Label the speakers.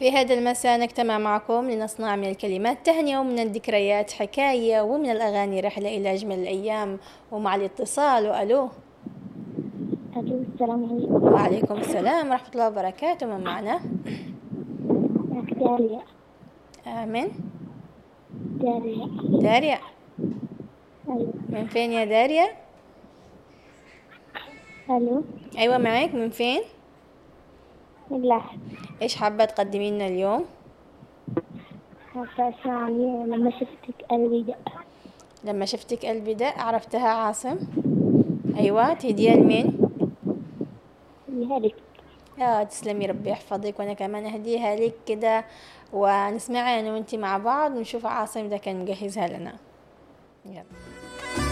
Speaker 1: في هذا المساء نجتمع معكم لنصنع من الكلمات تهنئة ومن الذكريات حكاية ومن الأغاني رحلة إلى أجمل الأيام ومع الاتصال وألو
Speaker 2: ألو السلام عليكم
Speaker 1: وعليكم السلام ورحمة الله وبركاته من معنا
Speaker 2: معك داريا
Speaker 1: آمين
Speaker 2: داريا
Speaker 1: داريا
Speaker 2: أيوة
Speaker 1: من فين يا داريا
Speaker 2: ألو
Speaker 1: أيوة معاك من فين
Speaker 2: من لحد
Speaker 1: إيش حابة تقدمي لنا اليوم
Speaker 2: حابة أسمعني لما شفتك قلبي دق
Speaker 1: لما شفتك قلبي دق عرفتها عاصم أيوة تهديها لمين
Speaker 2: لهلك
Speaker 1: اه تسلمي ربي يحفظك وانا كمان اهديها لك كده ونسمعها انا وانتي مع بعض ونشوف عاصم ده كان مجهزها لنا يلا